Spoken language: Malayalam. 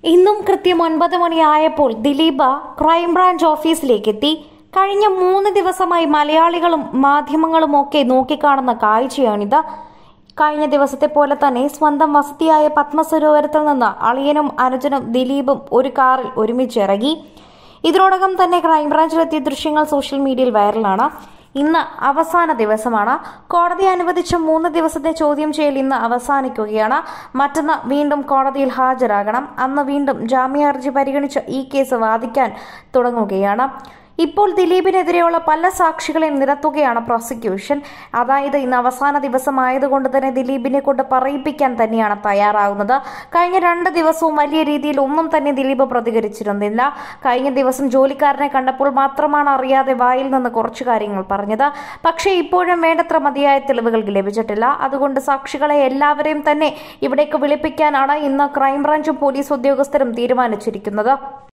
ഇന്നും കൃത്യം ഒൻപത് മണിയായപ്പോൾ ദിലീപ് ക്രൈംബ്രാഞ്ച് ഓഫീസിലേക്ക് എത്തി കഴിഞ്ഞ മൂന്ന് ദിവസമായി മലയാളികളും മാധ്യമങ്ങളും ഒക്കെ നോക്കിക്കാണുന്ന കാഴ്ചയാണിത് കഴിഞ്ഞ ദിവസത്തെ പോലെ തന്നെ സ്വന്തം വസതിയായ പത്മസരോവരത്തിൽ നിന്ന് അളിയനും അനുജനും ദിലീപും ഒരു കാറിൽ ഒരുമിച്ചിറങ്ങി ഇതിനോടകം തന്നെ ക്രൈംബ്രാഞ്ചിലെത്തിയ ദൃശ്യങ്ങൾ സോഷ്യൽ മീഡിയയിൽ വൈറലാണ് ഇന്ന് അവസാന ദിവസമാണ് കോടതി അനുവദിച്ച മൂന്ന് ദിവസത്തെ ചോദ്യം ചെയ്യൽ ഇന്ന് അവസാനിക്കുകയാണ് മറ്റന്ന് വീണ്ടും കോടതിയിൽ ഹാജരാകണം അന്ന് വീണ്ടും ജാമ്യാർജി പരിഗണിച്ച് ഈ കേസ് വാദിക്കാൻ തുടങ്ങുകയാണ് ഇപ്പോൾ ദിലീപിനെതിരെയുള്ള പല സാക്ഷികളെയും നിരത്തുകയാണ് പ്രോസിക്യൂഷൻ അതായത് ഇന്ന് അവസാന ദിവസമായതുകൊണ്ട് തന്നെ ദിലീപിനെ കൊണ്ട് പറയിപ്പിക്കാൻ തന്നെയാണ് തയ്യാറാകുന്നത് കഴിഞ്ഞ രണ്ട് ദിവസവും വലിയ രീതിയിൽ ഒന്നും തന്നെ ദിലീപ് പ്രതികരിച്ചിരുന്നില്ല കഴിഞ്ഞ ദിവസം ജോലിക്കാരനെ കണ്ടപ്പോൾ മാത്രമാണ് അറിയാതെ വായിൽ നിന്ന് കുറച്ചു കാര്യങ്ങൾ പറഞ്ഞത് പക്ഷേ ഇപ്പോഴും വേണ്ടത്ര മതിയായ തെളിവുകൾ ലഭിച്ചിട്ടില്ല അതുകൊണ്ട് സാക്ഷികളെ എല്ലാവരെയും തന്നെ ഇവിടേക്ക് വിളിപ്പിക്കാനാണ് ഇന്ന് ക്രൈംബ്രാഞ്ചും പോലീസ് ഉദ്യോഗസ്ഥരും തീരുമാനിച്ചിരിക്കുന്നത്